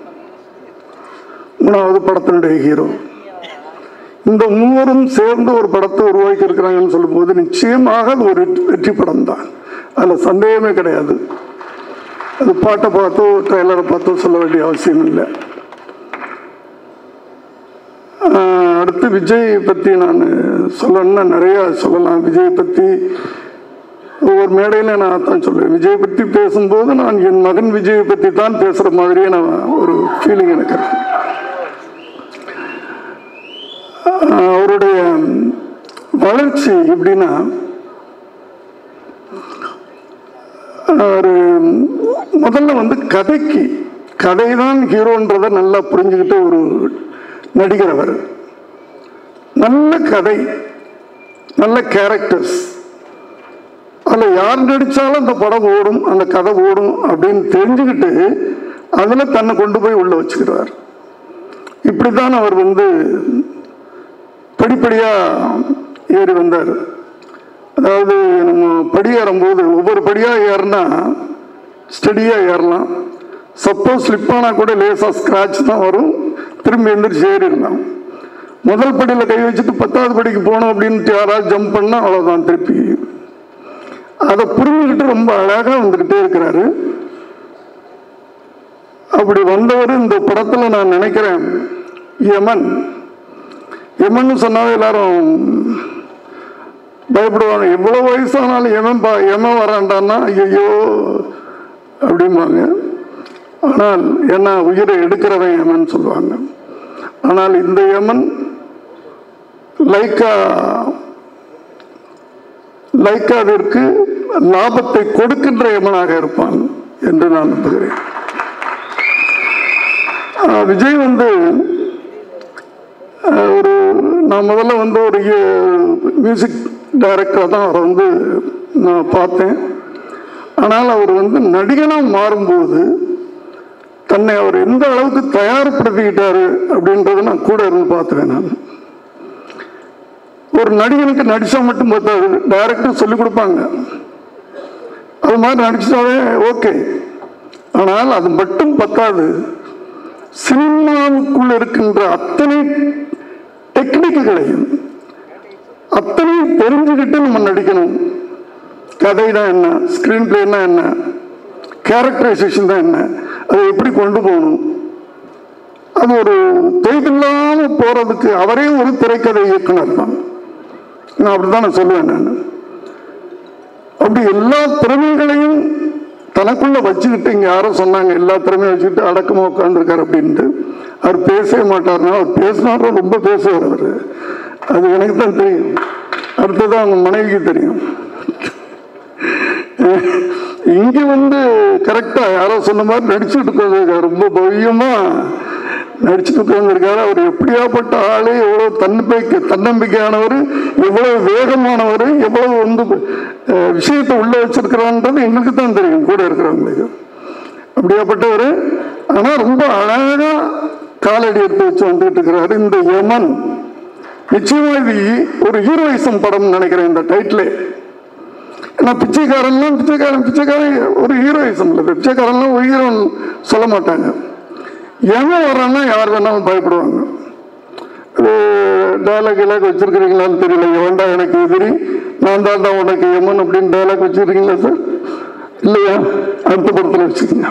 மூணாவது படத்தினுடைய ஹீரோ இந்த மூவரும் சேர்ந்து ஒரு படத்தை உருவாக்கி இருக்கிறாங்கன்னு சொல்லும்போது நிச்சயமாக அது ஒரு வெற்றி படம் தான் அதில் சந்தேகமே கிடையாது அது பாட்டை பார்த்தோ ட்ரெய்லரை பார்த்தோ சொல்ல வேண்டிய அவசியம் இல்லை ஆஹ் அடுத்து விஜய் பற்றி நான் சொல்லணும்னா நிறையா சொல்லலாம் விஜய் பற்றி ஒவ்வொரு மேடையில் நான் தான் சொல்லுவேன் விஜய் பற்றி பேசும்போது நான் என் மகன் விஜயை பற்றி தான் பேசுகிற மாதிரியே நான் ஒரு ஃபீலிங் எனக்கு இருக்கு ஆஹ் அவருடைய வளர்ச்சி எப்படின்னா ஒரு முதல்ல வந்து கதைக்கு கதை தான் ஹீரோன்றதை நல்லா புரிஞ்சுக்கிட்ட ஒரு நடிகர் அவர் நல்ல கதை நல்ல கேரக்டர்ஸ் அதில் யார் நடித்தாலும் அந்த படம் ஓடும் அந்த கதை ஓடும் அப்படின்னு தெரிஞ்சுக்கிட்டு அதில் தன்னை கொண்டு போய் உள்ள வச்சுக்கிறார் இப்படி தான் அவர் வந்து படிப்படியாக ஏறி வந்தார் அதாவது நம்ம படி ஏறும்போது ஒவ்வொரு படியாக ஏறினா ஸ்டடியாக ஏறலாம் சப்போஸ் ஸ்லிப்பானா கூட லேசாக ஸ்க்ராட்ச் தான் வரும் திரும்பி எந்திரிச்சு ஏறிடலாம் முதல் படியில் கை வச்சுட்டு பத்தாவது படிக்கு போனோம் அப்படின்ட்டு யாராவது ஜம்ப் பண்ணால் அவ்வளோதான் திருப்பி அதை புரிஞ்சுக்கிட்டு ரொம்ப அழகாக வந்துக்கிட்டே இருக்கிறாரு அப்படி வந்தவர் இந்த படத்தில் நான் நினைக்கிறேன் யமன் யமன் சொன்னாவே எல்லாரும் பயப்படுவாங்க எவ்வளோ வயசானாலும் எமன் பா எமன் வரான்டான்னா ஐயோ அப்படிம்பாங்க ஆனால் என்ன உயிரை எடுக்கிறவன் யமன் சொல்லுவாங்க ஆனால் இந்த யமன் லைக்கா லைக்காவிற்கு லாபத்தை கொடுக்கின்ற யமனாக இருப்பான் என்று நான் நம்புகிறேன் ஆஹ் விஜய் வந்து ஆஹ் ஒரு நான் முதல்ல வந்து ஒரு மியூசிக் டைரக்டராக தான் அவரை வந்து நான் பார்த்தேன் ஆனால் அவர் வந்து நடிகனாக மாறும்போது தன்னை அவர் எந்த அளவுக்கு தயார்படுத்திக்கிட்டாரு அப்படின்றத நான் கூட இருந்து பார்த்துவேன் நான் ஒரு நடிகனுக்கு நடிச்சா மட்டும் பார்த்தாது டைரக்டர் சொல்லிக் கொடுப்பாங்க அது மாதிரி நடிச்சாலே ஓகே ஆனால் அது மட்டும் பத்தாது சினிமாவுக்குள் இருக்கின்ற அத்தனை டெக்னிக்குகளையும் அத்தனையும் தெரிஞ்சுக்கிட்டு நம்ம நடிக்கணும் கதைனா என்ன ஸ்க்ரீன் பிளேனா என்ன கேரக்டரைசேஷன் தான் என்ன அதை எப்படி கொண்டு போகணும் அது ஒரு தொய்வில்லாமல் போகிறதுக்கு அவரே ஒரு திரைக்கதை இயக்குனர் தான் நான் அப்படி தான் நான் சொல்லுவேன் நான் அப்படி எல்லா திறமைகளையும் தனக்குள்ள வச்சுக்கிட்டு இங்கே யாரும் சொன்னாங்க எல்லா திறமையும் வச்சுக்கிட்டு அடக்கமாக உட்காந்துருக்காரு அப்படின்ட்டு அவர் பேசவே மாட்டார்னா அவர் பேசினாரும் ரொம்ப பேசுவார் அவர் அது எனக்கு தான் தெரியும் அடுத்தது அவங்க மனைவிக்கு தெரியும் இங்கே வந்து கரெக்டாக யாரோ சொன்ன மாதிரி நடிச்சுட்டு உட்காந்துருக்காரு ரொம்ப பவ்யமாக நடிச்சுட்டு உட்காந்துருக்காரு அவர் எப்படியாப்பட்ட ஆளு எவ்வளோ தன்னம்பிக்கை தன்னம்பிக்கையானவர் எவ்வளவு வேகமானவர் எவ்வளவு வந்து அஹ், விஷயத்தை உள்ள வச்சிருக்கிறான்றது எங்களுக்கு தான் தெரியும் கூட இருக்கிறவங்களுக்கு அப்படியாப்பட்டவர் ஆனால் ரொம்ப அழகா காலடி எடுத்து வச்சு வந்துட்டு இருக்கிறாரு இந்த யமன் நிச்சயமா இது ஒரு ஹீரோயிசம் படம் நினைக்கிறேன் இந்த டைட்டிலே ஏன்னா பிச்சைக்காரன்லாம் பிச்சைக்காரன் பிச்சைக்காரன் ஒரு ஹீரோயிசம் இல்லை பிச்சைக்காரன்லாம் ஒரு ஹீரோன்னு சொல்ல மாட்டாங்க எவன் வர்றான்னா யார் வேணாலும் பயப்படுவாங்க இது டைலாக் எல்லாம் வச்சிருக்கிறீங்களான்னு தெரியல எவன்டா எனக்கு எதிரி நான் தாண்டா உனக்கு எமன் அப்படின்னு டைலாக் வச்சிருக்கீங்களா சார் இல்லையா அடுத்த படத்தில் வச்சுக்கோங்க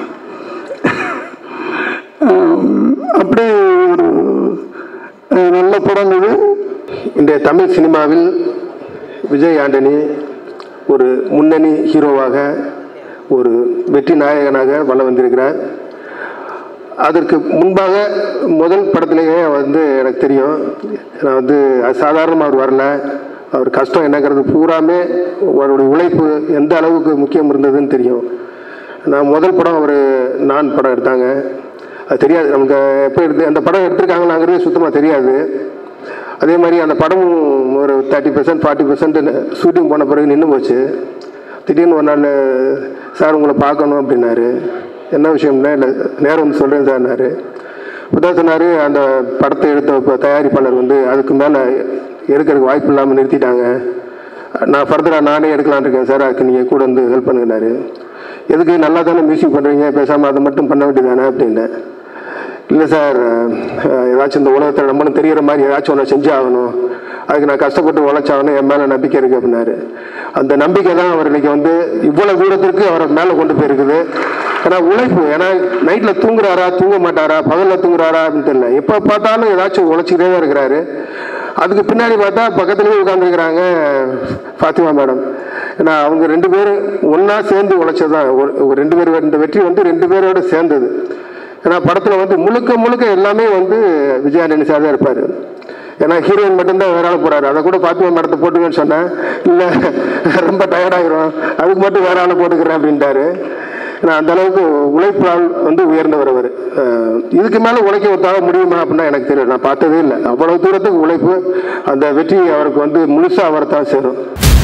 ஆம், அப்படி ஒரு அஹ், நல்ல படம் இது இன்றைய தமிழ் சினிமாவில் விஜய் ஆண்டனி ஒரு முன்னணி ஹீரோவாக ஒரு வெற்றி நாயகனாக வளம் வந்திருக்கிறார் அதற்கு முன்பாக முதல் படத்திலேயே வந்து எனக்கு தெரியும் நான் வந்து அது சாதாரணமாக அவர் வரல அவர் கஷ்டம் என்னங்கிறது பூராமே அவருடைய உழைப்பு எந்த அளவுக்கு முக்கியம் இருந்ததுன்னு தெரியும் நான் முதல் படம் அவர் நான் படம் எடுத்தாங்க அது தெரியாது நமக்கு எப்போ எடுத்து அந்த படம் எடுத்திருக்காங்களாங்கிறது சுத்தமாக தெரியாது அதே மாதிரி அந்த படமும் ஒரு thirty percent forty percent shooting போன பிறகு நின்று போச்சு திடீர்னு ஒரு நாள் சார் உங்களை பார்க்கணும் அப்படின்னாரு என்ன விஷயம்னா இல்லை நேரம் வந்து சொல்கிறேன் சார்னாரு இப்போதான் சொன்னார் அந்த படத்தை எடுத்த இப்போ தயாரிப்பாளர் வந்து அதுக்கு மேலே எடுக்கிறதுக்கு வாய்ப்பு இல்லாமல் நிறுத்திட்டாங்க நான் ஃபர்தராக நானே எடுக்கலான்னு இருக்கேன் சார் அதுக்கு நீங்கள் கூட வந்து ஹெல்ப் பண்ணுங்கனாரு எதுக்கு நல்லா தானே மியூசிக் பண்ணுறீங்க பேசாமல் அதை மட்டும் பண்ண வேண்டியதானே அப்படின்னேன் இல்லை சார் அஹ், ஏதாச்சும் இந்த உலகத்தில் நம்மளும் தெரிகிற மாதிரி ஏதாச்சும் ஒன்று செஞ்சு ஆகணும் அதுக்கு நான் கஷ்டப்பட்டு உழைச்சாகணும் என் மேலே நம்பிக்கை இருக்குது அப்படின்னாரு அந்த நம்பிக்கை தான் அவர் இன்னைக்கு வந்து இவ்வளோ தூரத்திற்கு அவரை மேலே கொண்டு போயிருக்குது ஏன்னா உழைப்பு ஏன்னா நைட்டில் தூங்குறாரா தூங்க மாட்டாரா பகலில் தூங்குறாரா அப்படின்னு தெரியல எப்போ பார்த்தாலும் ஏதாச்சும் உழைச்சிக்கிட்டே தான் இருக்கிறாரு அதுக்கு பின்னாடி பார்த்தா பக்கத்துலேயே உட்காந்துருக்கிறாங்க ஃபாத்திமா மேடம் ஏன்னா அவங்க ரெண்டு பேரும் ஒன்றா சேர்ந்து உழைச்சது தான் ஒரு ஒரு ரெண்டு பேர் இந்த வெற்றி வந்து ரெண்டு பேரோட சேர்ந்தது ஏன்னா படத்தில் வந்து முழுக்க முழுக்க எல்லாமே வந்து விஜயாண்டனி சார் தான் இருப்பார் ஏன்னா ஹீரோயின் மட்டும்தான் வேற ஆள் போறாரு அதை கூட பாத்திமா மேடத்தை போட்டுக்கன்னு சொன்னேன் இல்லை ரொம்ப டயர்டாகிரும் அதுக்கு மட்டும் வேற ஆளை போட்டுக்கிறேன் அப்படின்ட்டாரு ஏன்னா அந்த அளவுக்கு உழைப்பால் வந்து உயர்ந்தவர் அவர் அஹ் இதுக்கு மேலே உழைக்க ஒத்தாக முடியுமா அப்படின்னா எனக்கு தெரியல நான் பார்த்ததே இல்லை அவ்வளவு தூரத்துக்கு உழைப்பு அந்த வெற்றி அவருக்கு வந்து முழுசாக அவரை தான் சேரும்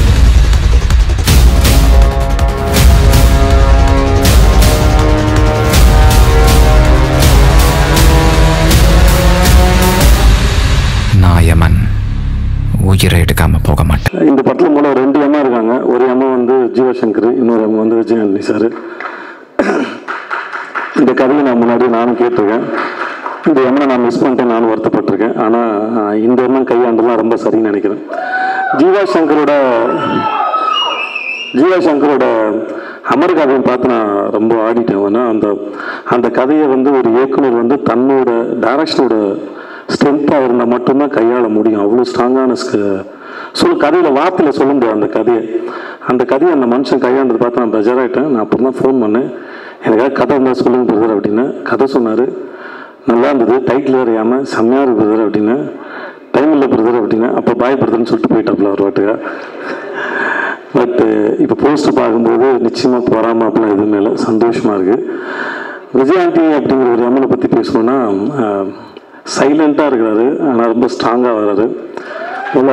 நான் யமன் உயிரை எடுக்காம போக மாட்டேன் இந்த படத்தில் மூலம் ரெண்டு அம்மா இருக்காங்க ஒரு அம்மா வந்து ஜீவசங்கர் இன்னொரு அம்மா வந்து விஜயானி சார் இந்த கதையை நான் முன்னாடி நானும் கேட்டிருக்கேன் இந்த எம்மனை நான் மிஸ் பண்ணிட்டேன் நானும் வருத்தப்பட்டிருக்கேன் ஆனால் இந்த எம்மன் கையாண்டுலாம் ரொம்ப சரின்னு நினைக்கிறேன் ஜீவா சங்கரோட ஜீவா சங்கரோட அமர் கதையை பார்த்து நான் ரொம்ப ஆடிட்டேன் ஏன்னா அந்த அந்த கதையை வந்து ஒரு இயக்குனர் வந்து தன்னோட டைரக்ஷனோட ஸ்ட்ரென்த்தாக இருந்தால் மட்டும்தான் கையாள முடியும் அவ்வளோ ஸ்ட்ராங்கான சொல்ல கதையில் வார்த்தையில் சொல்ல முடியாது அந்த கதையை அந்த கதையை அந்த மனுஷன் கையாண்டது பார்த்து நான் பெஜராயிட்டேன் நான் அப்புறம் தான் ஃபோன் பண்ணேன் எனக்காக கதை இருந்தால் சொல்லுங்க பிரதர் அப்படின்னு கதை சொன்னார் நல்லா இருந்தது டைட்டில் அறியாமல் செம்மையாக இருக்கு பிரதர் அப்படின்னு டைம் இல்லை பிரதர் அப்படின்னு அப்போ பாய் பிரதர்னு சொல்லிட்டு போயிட்டாப்புல ஒரு வாட்டுக்கா பட்டு இப்போ போஸ்டர் பார்க்கும்போது நிச்சயமாக பொறாம அப்படிலாம் எதுவுமே இல்லை சந்தோஷமாக இருக்குது விஜயாண்டி அப்படிங்கிற ஒரு எம்மனை பற்றி பேசணும்னா சைலண்ட்டாக இருக்கிறாரு ஆனால் ரொம்ப ஸ்ட்ராங்காக வர்றாரு உள்ள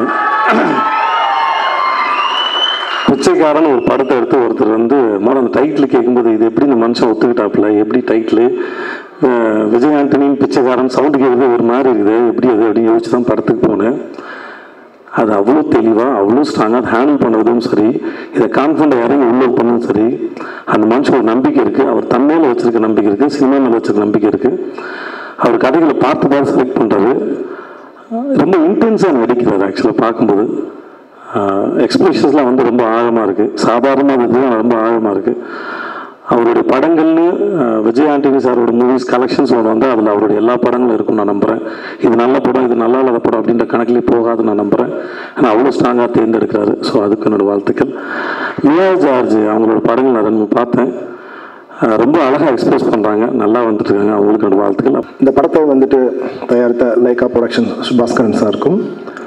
பிச்சைக்காரன் ஒரு படத்தை எடுத்து ஒருத்தர் வந்து மோட அந்த டைட்டில் கேட்கும்போது இது எப்படி இந்த மனுஷன் ஒத்துக்கிட்டாப்புல எப்படி டைட்டில் விஜய் ஆண்டனியும் பிச்சைக்காரன் சவுண்டு கேட்குறது ஒரு மாதிரி இருக்குது எப்படி அது அப்படின்னு யோசிச்சு தான் படத்துக்கு போனேன் அது அவ்வளோ தெளிவாக அவ்வளோ ஸ்ட்ராங்காக அதை ஹேண்டில் பண்ணுறதும் சரி இதை கான்ஃபிடண்ட் இறங்கி உள்ள பண்ணதும் சரி அந்த மனுஷன் ஒரு நம்பிக்கை இருக்குது அவர் தன் மேலே வச்சிருக்க நம்பிக்கை இருக்குது சினிமா மேலே வச்சிருக்க நம்பிக்கை இருக்குது அவர் கதைகளை பார்த்து பார்த்து செலக்ட் பண்ணுறாரு ரொம்ப இன்டென்ஸாக நடிக்கிறார் ஆக்சுவலாக பார்க்கும்போது எக்ஸ்பிரஷன்ஸ்லாம் வந்து ரொம்ப ஆழமாக இருக்குது சாதாரணமாக இருந்தது ரொம்ப ஆழமாக இருக்குது அவருடைய படங்கள்னு அஹ், விஜய் ஆண்டனி சாரோட மூவிஸ் கலெக்ஷன்ஸ் ஒன்று வந்து அதில் அவருடைய எல்லா படங்களும் இருக்கும் நான் நம்புகிறேன் இது நல்ல படம் இது நல்லா இல்லாத படம் அப்படின்ற கணக்கிலே போகாது நான் நம்புகிறேன் ஆனால் அவ்வளோ ஸ்ட்ராங்காக தேர்ந்தெடுக்கிறாரு ஸோ அதுக்கு என்னோட வாழ்த்துக்கள் மியா ஜார்ஜ் அவங்களோட படங்கள் நான் ரெண்டு பார்த்தேன் அஹ், ரொம்ப அழகாக எக்ஸ்பிரஸ் பண்ணுறாங்க நல்லா வந்துட்டு இருக்காங்க அவங்களுக்கு என்னோட வாழ்த்துக்கள் இந்த படத்தை வந்துட்டு தயாரித்த லைகா ப்ரொடக்ஷன் சுபாஸ்கரன் சாருக்கும்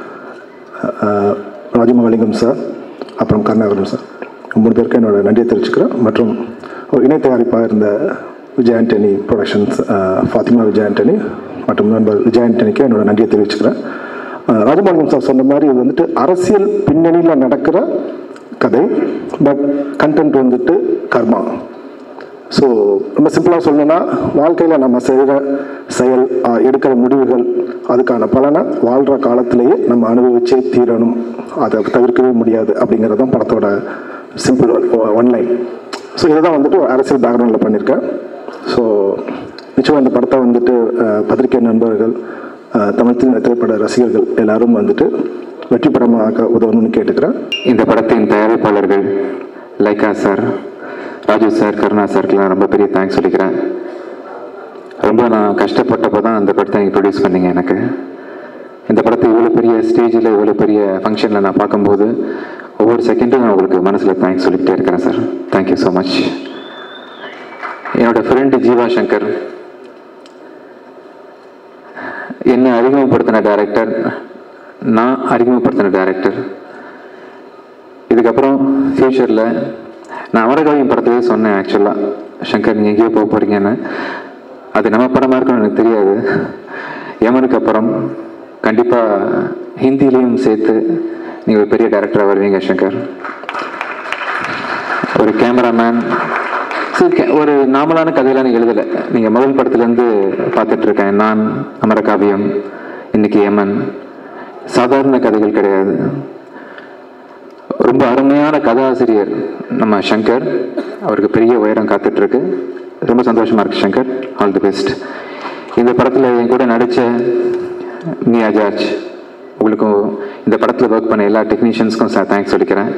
அஹ், ராஜமலிங்கம் சார் அப்புறம் கருணாகரன் சார் மூணு பேருக்கு என்னோட நன்றியை தெரிவிச்சுக்கிறேன் மற்றும் ஒரு இணை தயாரிப்பாக இருந்த விஜய் ஆண்டனி ப்ரொடக்ஷன்ஸ் அஹ், ஃபாத்திமா விஜய் ஆண்டனி மற்றும் நண்பர் விஜய் ஆண்டனிக்கு என்னோட நன்றியை தெரிவிச்சுக்கிறேன் அஹ், ராஜமலிங்கம் சார் சொன்ன மாதிரி இது வந்துட்டு அரசியல் பின்னணியில் நடக்கிற கதை பட் கண்டென்ட் வந்துட்டு கர்மா ஸோ ரொம்ப சிம்பிளாக சொல்லணும்னா வாழ்க்கையில் நம்ம செய்கிற செயல் ஆஹ், எடுக்கிற முடிவுகள் அதுக்கான பலனை வாழ்கிற காலத்திலேயே நம்ம அனுபவிச்சே தீரணும் அதை தவிர்க்கவே முடியாது அப்படிங்கிறது தான் படத்தோட சிம்பிள் ஒன்லைன் ஸோ இதை தான் வந்துட்டு ஒரு அரசியல் பேக்ரவுண்டில் பண்ணியிருக்கேன் ஸோ நிச்சயம் இந்த படத்தை வந்துட்டு ஆஹ், பத்திரிகை நண்பர்கள் ஆஹ், தமிழ் திரை- திரைப்பட ரசிகர்கள் எல்லாரும் வந்துட்டு வெற்றி படமாக்க உதவணும்னு கேட்டுக்கிறேன் இந்த படத்தின் தயாரிப்பாளர்கள் Lyca sir Raju sir Karuna சாருக்கெல்லாம் ரொம்ப பெரிய தேங்க்ஸ் சொல்லிக்கிறேன் ரொம்ப நான் கஷ்டப்பட்டப்போ தான் அந்த படத்தை நீங்கள் ப்ரொடியூஸ் பண்ணீங்க எனக்கு இந்த படத்தை இவ்வளோ பெரிய ஸ்டேஜில் இவ்வளோ பெரிய ஃபங்க்ஷனில் நான் பார்க்கும்போது ஒவ்வொரு செகண்டும் நான் உங்களுக்கு மனசில் தேங்க்ஸ் சொல்லிக்கிட்டே இருக்கிறேன் சார் தேங்க்யூ ஸோ மச் என்னோட ஃப்ரெண்டு ஜீவா சங்கர் என்னை அறிமுகப்படுத்தின டைரக்டர் நான் அறிமுகப்படுத்தின டைரக்டர் இதுக்கப்புறம் ஃப்யூச்சரில் நான் அமரகாவியம் படத்திலே சொன்னேன் ஆக்சுவலாக சங்கர் நீங்கள் எங்கேயோ போக போகிறீங்கன்னு அது நம்ம படமாக இருக்கும்னு எனக்கு தெரியாது யமனுக்கு அப்புறம் கண்டிப்பாக ஹிந்திலையும் சேர்த்து நீங்கள் ஒரு பெரிய டைரக்டராக வருவீங்க சங்கர் ஒரு கேமராமேன் சரி கே- ஒரு நார்மலான கதையெல்லாம் நீங்கள் எழுதலை நீங்கள் முதல் படத்துலேருந்து பார்த்துட்ருக்கேன் நான் அமரகாவியம் இன்னைக்கு யமன் சாதாரண கதைகள் கிடையாது ரொம்ப அருமையான கதாசிரியர் நம்ம சங்கர் அவருக்கு பெரிய உயரம் காத்துட்டு இருக்கு ரொம்ப சந்தோஷமா இருக்கு சங்கர் ஆல் தி பெஸ்ட் இந்த படத்தில் என் கூட நடித்த மியா ஜார்ஜ் உங்களுக்கும் இந்த படத்தில் ஒர்க் பண்ண எல்லா டெக்னீஷியன்ஸ்க்கும் சார் தேங்க்ஸ் சொல்லிக்கிறேன்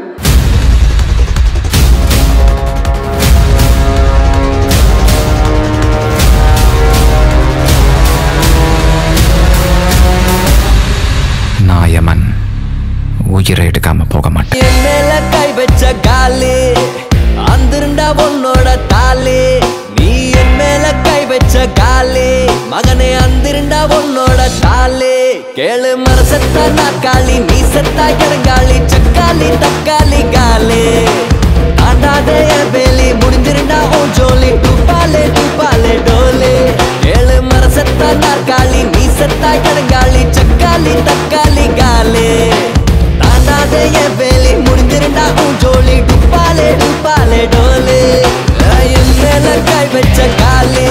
நான் யமன் உயிரை எடுக்காம போக மாட்டேன் என் மேல கை வச்ச காலு அந்திருண்டா உன்னோட தாலு நீ என் மேல கை வச்ச காலு மகனே அந்திருண்டா உன்னோட தாலு கேளு மரசத்தா நாக்காளி நீ செத்தா இறங்காளி சக்காளி தக்காளி காலு ஆண்டாதே என் வேலி முடிஞ்சிருண்டா உன் ஜோலி டூப்பாலே டூப்பாலே டோலு ஏழு மரசத்தா நாற்காலி நீ செத்தா இறங்காளி சக்காளி தக்காளி காலு தாண்டாதே என் வேலி முடிஞ்சிருந்தா உன் ஜோலி டுப்பாலே டுப்பாலே டோலு என் மேல கை வச்ச காலு